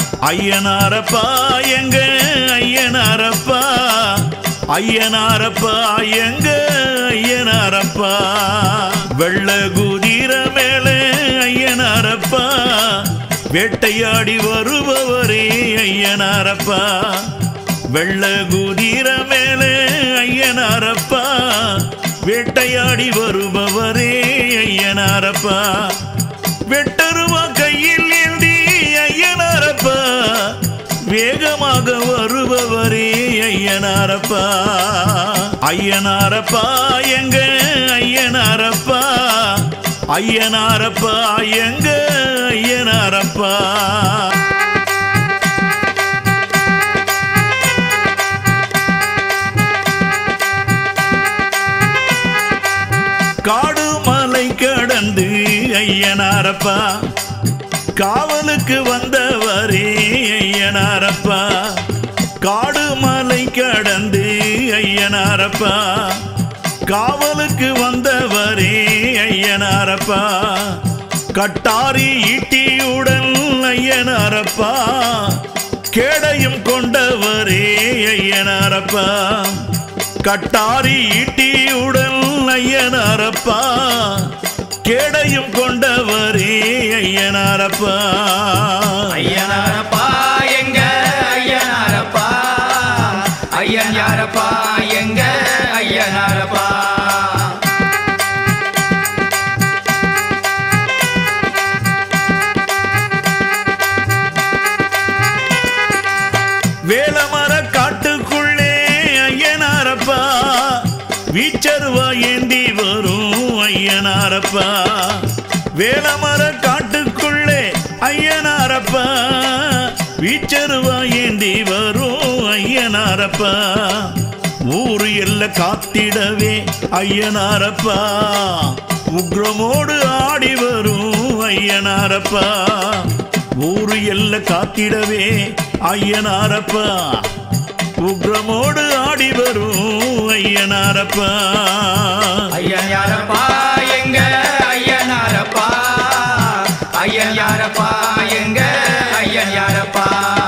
ஐயனாரப்பா எங்க ஐயனாரப்பா ஐயனாரப்பா எங்க ஐயனாரப்பா வெள்ள குதிர மேலே ஐயனாரப்பா வேட்டையாடி வருபவரே ஐயனாரப்பா வெள்ள குதிர மேலே ஐயனாரப்பா வேட்டையாடி வருபவரே ஐயனாரப்பா வெட்டருவா கையில் ஏந்தி ஐயனாரப்பா வேகமாக வருபவரே ஐயனாரப்பா ஐயனாரப்பா எங்க ஐயனாரப்பா ஐயனாரப்பா எங்க ஐயனாரப்பா காடு மலை கடந்து ஐயனாரப்பா காவலுக்கு வந்தவரே ஐயனாரப்பா காடு மலை கடந்து ஐயனாரப்பா காவலுக்கு வந்தவரே ஐயனாரப்பா கட்டாரி ஈட்டியுடன் ஐயனாரப்பா கேடையும் கொண்டவரே ஐயனாரப்பா கட்டாரி ஈட்டியுடன் ஐயனாரப்பா கேடையும் கொண்டவரே ஐயனாரப்பா ஐயனாரப்பா எங்க ஐயனாரப்பா ஐயன் யாரப்பா எங்க ஐயனாரப்பா வேலமர காட்டுக்குள்ளே ஐயனாரப்பா வீச்சருவா ஏந்தி வரும் ஐயனாரப்பா வேலமர காட்டுக்குள்ளே ஐயனாரப்பா வீச்சருவா ஏந்தி வரும் ஐயனாரப்பா ஊரு எல்ல காத்திடவே ஐயனாரப்பா உக்ரமோடு ஆடி வரும் ஐயனாரப்பா ஊரு எல்ல காத்திடவே ஐயனாரப்பா உக்ரமோடு ஆடி வரும் ஐயனாரப்பா ஐயன் யாரப்பா எங்க ஐயனாரப்பா ஐயன் யாரப்பா எங்க ஐயன் யாரப்பா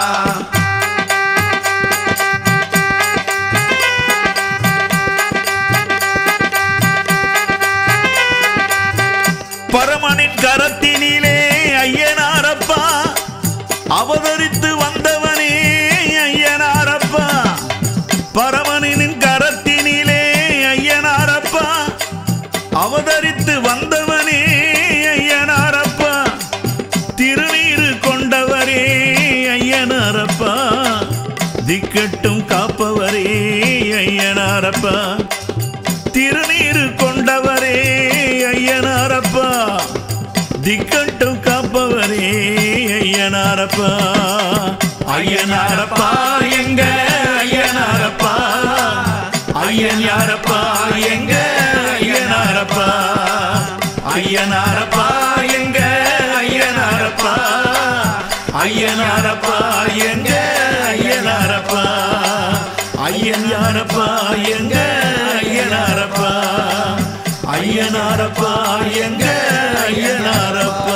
பரமனின் கரத்தினிலே ஐயனாரப்பா அவதரித்து வந்தவனே ஐயனாரப்பா பரமனின் கரத்தினிலே ஐயனாரப்பா அவதரித்து வந்தவனே ஐயனாரப்பா திருநீரு கொண்டவரே ஐயனாரப்பா திக்கட்டும் காப்பவரே ஐயனாரப்பா திருநீரு கொண்டவரே ஐயனாரப்பா திக்கட்டும் காப்பவரே ஐயனாரப்பா ஐயனாரப்பா எங்க ஐயனாரப்பா ஐயன் யாரப்பா எங்க ஐயனாரப்பா ஐயனாரப்பா எங்க ஐயனாரப்பா ஐயனாரப்பா எங்க ஐயனாரப்பா ஐயன் யாரப்பா எங்க ஐயனாரப்பா ஐயனாரப்பா எங்க ஐயனாரப்பா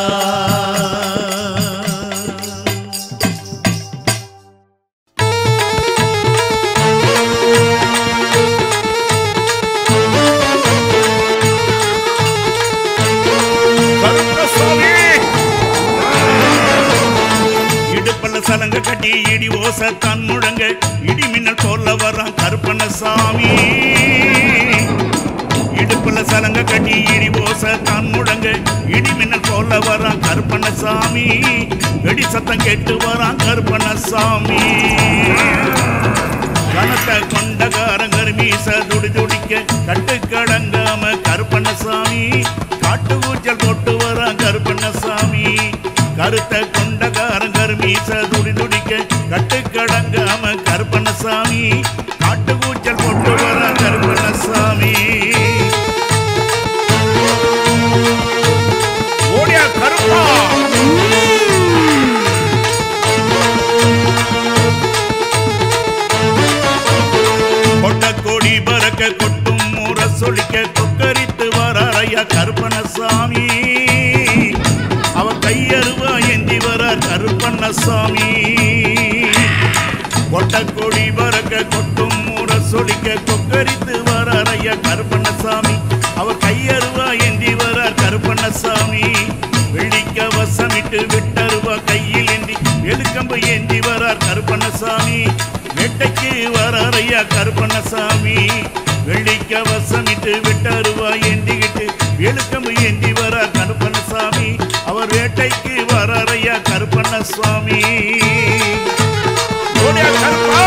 கருப்பசாமி! இடுப்பல்ல சலங்க கட்டி இடி ஓச கண் முழங்க இடி மின்னல் போல வர்றான் கருப்பண்ணசாமி இடுப்புல சலங்க கட்டி இடி ஓச கண் முழங்க இடி மின்னல் போல வர்றான் கருப்பண்ணசாமி வெடி சத்தம் கேட்டு வரான் கருப்பண்ணசாமி கனத்த கொண்டகாரங்கர் மீச துடி துடிக்க கட்டு கடங்காம கருப்பண்ணசாமி காட்டு ஊச்சல் போட்டு வரா கருப்பண்ணசாமி கருத்த கொண்டகாரங்கர் மீச துடி துடிக்க கட்டு கடங்காம கருப்பண்ணசாமி காட்டு ஊச்சல் போட்டு வரா கருப்பண்ணசாமி ஓடியா கருப்பா கொட்ட கோடி பறக்க கொட்டும் முற சொலிக்க கொக்கரித்து வராரையா கருப்பணசாமி அவ கையருவா ஏந்தி வரார் கருப்பண்ணசாமி கொட்டக்கொடி பறக்க கொட்டும் முற சொலிக்க கொக்கரித்து வராரையா கருப்பண்ணசாமி அவர் கையருவா ஏந்தி வரார் கருப்பண்ணசாமி வெள்ளிக்க வசமிட்டு விட்டருவா கையில் ஏந்தி எழுக்கம்பு ஏந்தி வரார் கருப்பண்ணசாமி வேட்டைக்கு வராரையா கருப்பண்ணசாமி வெள்ளிக்க வசமிட்டு விட்டருவா ஏந்திக்கிட்டு எழுக்கம்பு ஏந்தி வரார் கருப்பண்ணசாமி அவர் வேட்டைக்கு வராரையா கருப்பண்ணசுவாமி ஓடியா கருப்பா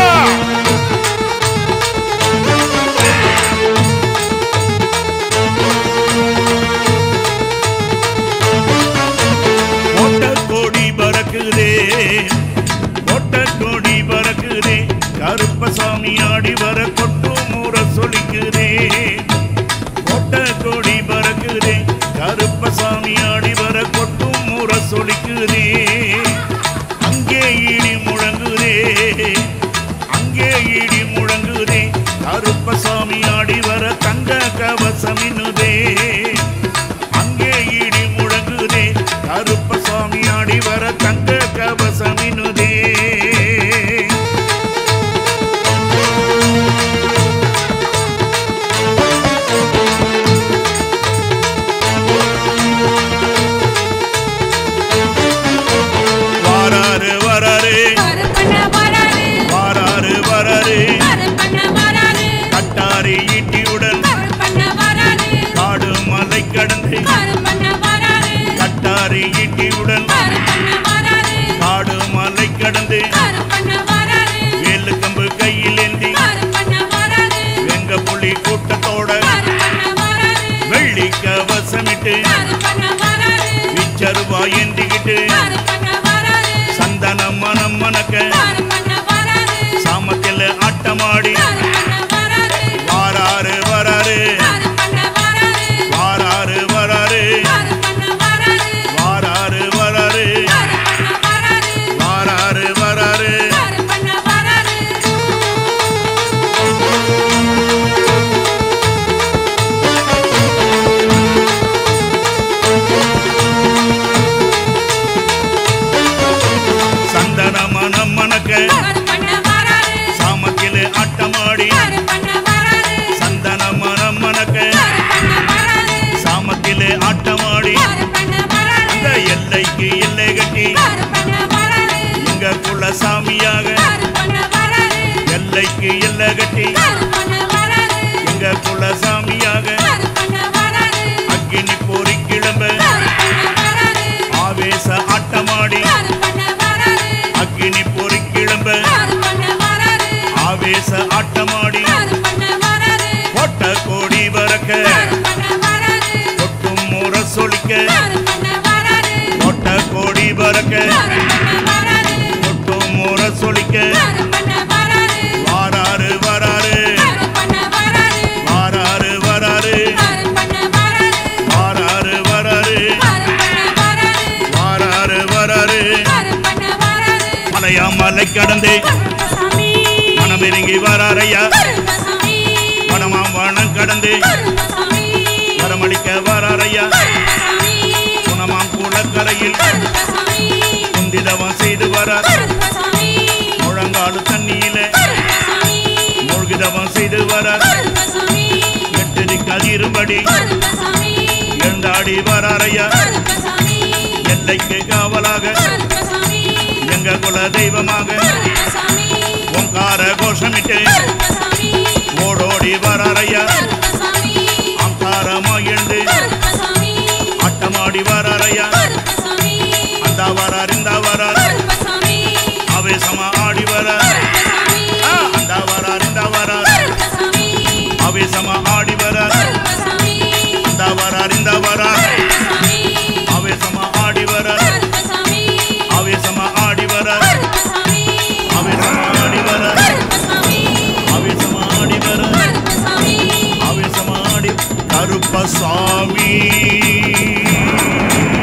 கோட்ட கோடி பறக்குதே கோட்ட கோடி பறக்குதே கருப்பசாமி ஆடி வர கொட்டு மூற சொலிக்குதே கோட்ட கோடி பறக்குதே கருப்பசாமி ஆடி வர கொட்டு மூற சொலிக்குதே அங்கே இடி முழங்குதே அங்கே இடி முழங்குதே கருப்பசாமி ஆடி வர தங்க கவசமினுதே அங்கே இடி முழங்குதே கருப்பசாமி ஆடி வர தங்க கவசமினுதே வாராரு வராரு கருப்பண்ண வராரு வாராரு வராரு கருப்பண்ண வராரு கட்டாரி ஈட்டியுடன் கருப்பண்ண வராரு காடு மலை கடந்து கருப்பண்ண வராரு கட்டாரி ஈட்டியுடன் கருப்பண்ண வராரு காடு மலை கடந்து கருப்பண்ண வராரு வேலு கம்பு கையில் ஏந்தி கருப்பண்ண வராரு வெங்க புலி கூட்டத்தோட கருப்பண்ண வராரு வெள்ளி கவசமிட்டு கருப்பண்ண வராரு விச்சருவா ஏந்திக்கிட்டு கருப்பண்ண வராரு சந்தனம் மனம் மணக்க கருப்பண்ண வராரு சாமத்தில் ஆட்டமாடி கருப்பண்ண வராரு வாராரு வராரு கருப்பண்ண வராரு வாராரு வராரு கருப்பண்ண வராரு வாராரு வராரு கருப்பண்ண வராரு வாராரு வராரு கருப்பண்ண வராரு சந்தன மனம் மணக்க கருப்பண்ண வராரு சாமத்தில் ஆட்டமாடி கருப்பண்ண வராரு சந்தன மனம் மணக்க கருப்பண்ண வராரு சாமத்தில் ஆட்டமாடி கருப்பண்ண வராரு அந்த எல்லைக்கு எல்லை கட்டி கருப்பண்ண வராரு எங்க குலசாமியாக கருப்பண்ண வராரு எல்லைக்கு எல்லை கட்டி கருப்பண்ண வராரு எங்க குலசாமியாக கருப்பண்ண வராரு அக்கினி போரி கிளம்ப கருப்பண்ண வராரு ஆவேச ஆட்டமாடி கருப்பண்ண வராரு அக்கினி போரி கிளம்ப கருப்பண்ண வராரு ஆவேச ஆட்டமாடி கருப்பண்ண வராரு கோட்ட கோடி வரக்க கருப்பண்ண வராரு கொட்டும் முற சொலிக்க கருப்பண்ண வராரு கோட்ட கோடி வரக்க கருப்பண்ண வராரு கொட்டும் முற சொலிக்க கருப்பண்ண வராரு வாராரு வராரு கருப்பண்ண வராரு வாராரு வராரு கருப்பண்ண வராரு வாராரு வராரு கருப்பண்ண வராரு வாராரு வராரு கருப்பண்ண வராரு மலையா மலை கடந்து கருப்பசாமி மனமிறங்கி வராரையா கருப்பசாமி வனமாம் வனம் கடந்து கருப்பசாமி வரமளிக்க வராரையா கருப்பசாமி குணமாம் குளக்கரையில் கருப்பசாமி குந்திதவம் செய்து வரார் கருப்பசாமி முழங்காடு தண்ணியில கருப்பசாமி மூழ்கிதவம் செய்து வரார் கருப்பசாமி எட்டு கதிரும்படி கருப்பசாமி எழுந்தாடி வராரையா கருப்பசாமி எல்லைக்கு காவலாக கருப்பசாமி எங்க குல தெய்வமாக கருப்பசாமி ஓங்கார கோஷமிட்டு கருப்பசாமி ஓடோடி வராரையா கருப்பசாமி அங்காரமா எழுந்து கருப்பசாமி ஆட்டமாடி வராரையா கருப்பசாமி அந்த வரார் இந்த வரார் கருப்பசாமி ஆவேசமா ஆடி வரார் கருப்பசாமி ஆ, அந்த வரார் இந்த வரார் கருப்பசாமி ஆவேசமா ஆடி வரார் கருப்பசாமி அந்த வரார் இந்த வரார் கருப்பசாமி ஆவேசமா ஆடி வரார் கருப்பசாமி ஆவேசமா ஆடி வரார் கருப்பசாமி ஆவேசமா ஆடி வரார் கருப்பசாமி ஆவேசமா ஆடி வரார் கருப்பசாமி ஆவேசமா ஆடி கருப்பசாமி